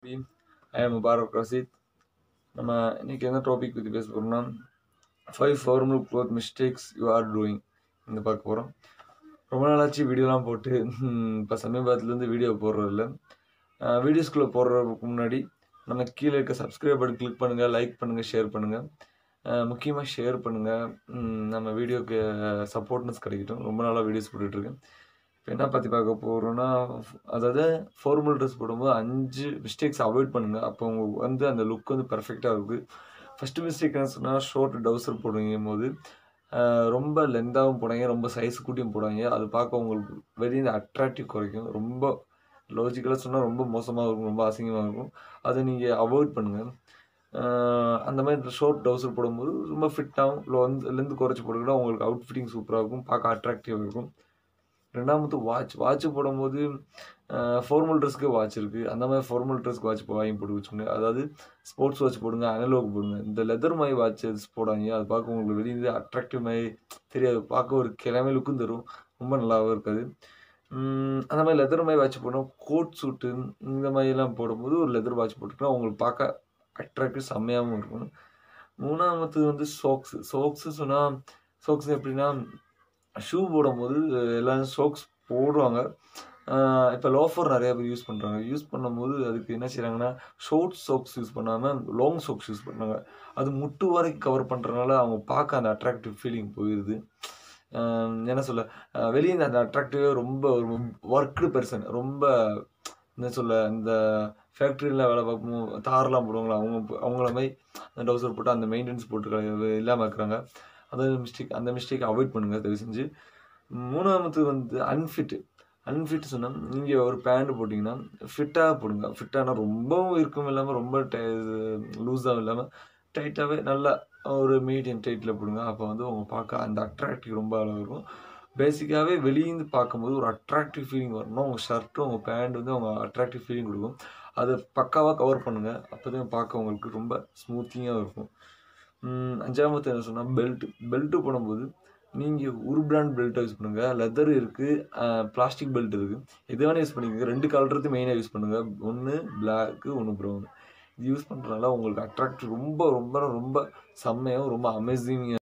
I am Mubarak Rashid நம்ம இன்னைக்கு என்ன டாபிக் பற்றி பேச போகிறோம்னா five formal cloth mistakes you are doing இந்த பார்க்க போகிறோம் ரொம்ப நாளாச்சு வீடியோலாம் போட்டு இப்போ சமீபத்துலேருந்து வீடியோ போடுறதில்ல வீடியோஸ்குள்ளே போடுறதுக்கு முன்னாடி நம்ம கீழே இருக்க சப்ஸ்கிரைப் பட்டன் கிளிக் பண்ணுங்கள் லைக் பண்ணுங்கள் ஷேர் பண்ணுங்கள் முக்கியமாக ஷேர் பண்ணுங்கள் நம்ம வீடியோக்கு சப்போர்ட்னஸ் கிடைக்கட்டும் ரொம்ப நாளாக வீடியோஸ் போட்டுட்ருக்கேன் இப்போ என்ன பற்றி பார்க்க போகிறோன்னா அதாவது ஃபார்மல் ட்ரெஸ் போடும்போது அஞ்சு மிஸ்டேக்ஸ் அவாய்ட் பண்ணுங்கள் அப்போ உங்களுக்கு வந்து அந்த லுக் வந்து பர்ஃபெக்டாக இருக்குது ஃபஸ்ட்டு மிஸ்டேக் என்ன சொன்னால் ஷோர்ட் டவுசர் போடுவீங்க போது ரொம்ப லென்த்தாகவும் போடாங்க ரொம்ப சைஸ் கூட்டியும் போடாங்க அது பார்க்க உங்களுக்கு வெளியே அட்ராக்டிவ் குறைக்கும் ரொம்ப லாஜிக்கலாக சொன்னால் ரொம்ப மோசமாக இருக்கும் ரொம்ப அசிங்கமாக இருக்கும் அதை நீங்கள் அவாய்ட் பண்ணுங்கள் அந்த மாதிரி ஷோர்ட் டவுசர் போடும்போது ரொம்ப ஃபிட்டாகவும் லெந்து லெந்து குறைச்சி போட்டுக்கிட்டால் உங்களுக்கு அவுட் ஃபிட்டிங் சூப்பராக இருக்கும் பார்க்க அட்ராக்டிவாக இருக்கும் ரெண்டாவது வாட்ச் வாட்ச் போடும்போது ஃபார்மல் ட்ரெஸ்க்கு வாட்ச் இருக்குது அந்த மாதிரி ஃபார்மல் ட்ரெஸ்க்கு வாட்ச் வாங்கி போட்டு வச்சுக்கோங்க அதாவது ஸ்போர்ட்ஸ் வாட்ச் போடுங்க அனலோக் போடுங்க இந்த லெதர் மாதிரி வாட்சஸ் போடாங்க அது பார்க்க உங்களுக்கு வெளியே அட்ராக்டிவ் மாதிரி தெரியாது பார்க்க ஒரு கிழமை லுக்கும் தரும் ரொம்ப நல்லாவும் இருக்காது அந்த மாதிரி லெதர் மாதிரி வாட்ச் போடணும் கோட் சூட்டு இந்த மாதிரிலாம் போடும்போது ஒரு லெதர் வாட்ச் போட்டுக்கலாம் உங்களுக்கு பார்க்க அட்ராக்டிவ் செம்மையாகவும் இருக்கும் மூணாவது வந்து சோக்ஸு சோக்ஸு சொன்னால் சோக்ஸ் எப்படின்னா ஷூ போடும்போது எல்லோரும் சோக்ஸ் போடுவாங்க இப்போ லோஃபர் நிறையா பேர் யூஸ் பண்ணுறாங்க யூஸ் பண்ணும்போது அதுக்கு என்ன செய்கிறாங்கன்னா ஷோர்ட் சோக்ஸ் யூஸ் பண்ணாமல் லாங் சோக்ஸ் யூஸ் பண்ணுறாங்க அது முட்டு வரைக்கும் கவர் பண்ணுறதுனால அவங்க பார்க்க அந்த அட்ராக்டிவ் ஃபீலிங் போயிடுது என்ன சொல்ல வெளியே அந்த அட்ராக்டிவே ரொம்ப ஒரு ஒர்க்டு பர்சன் ரொம்ப என்ன சொல்ல இந்த ஃபேக்ட்ரியில் வேலை பார்க்கும்போது தாரெலாம் போடுவாங்களா அவங்க அவங்கள மாதிரி அந்த டவுசர் போட்டு அந்த மெயின்டெனன்ஸ் போட்டு இல்லாமல் இருக்கிறாங்க அந்த மிஸ்டேக் அந்த மிஸ்டேக் அவாய்ட் பண்ணுங்கள் தயவு செஞ்சு மூணாவது வந்து அன்ஃபிட்டு அன்ஃபிட் சொன்னால் நீங்கள் ஒரு பேண்ட் போட்டிங்கன்னா ஃபிட்டாக போடுங்க ஃபிட்டானா ரொம்பவும் இருக்கும் இல்லாமல் ரொம்ப டை லூஸாகவும் இல்லாமல் டைட்டாகவே நல்லா ஒரு மீடியம் டைட்டில் போடுங்க அப்போ வந்து அவங்க பார்க்க அந்த அட்ராக்டிவ் ரொம்ப அளவு இருக்கும் பேசிக்காகவே வெளியேந்து பார்க்கும்போது ஒரு அட்ராக்டிவ் ஃபீலிங் வரணும் உங்கள் ஷர்ட்டும் உங்கள் பேண்ட் வந்து அவங்க அட்ராக்டிவ் ஃபீலிங் கொடுக்கும் அதை பக்காவாக கவர் பண்ணுங்கள் அப்போ தான் பார்க்க உங்களுக்கு ரொம்ப ஸ்மூத்திங்காக இருக்கும் அஞ்சாமத்து என்ன சொன்னால் பெல்ட்டு பெல்ட்டு போடும்போது நீங்கள் ஒரு பிராண்ட் பெல்ட்டை யூஸ் பண்ணுங்கள் லெதர் இருக்குது பிளாஸ்டிக் பெல்ட் இருக்குது எது வேணால் யூஸ் பண்ணிக்கோங்க ரெண்டு கலர்றது மெயினாக யூஸ் பண்ணுங்கள் ஒன்று பிளாக்கு ஒன்று ப்ரௌன் இது யூஸ் பண்ணுறதுனால உங்களுக்கு அட்ராக்ட் ரொம்ப ரொம்ப ரொம்ப செம்மையாகவும் ரொம்ப அமேசிங்காக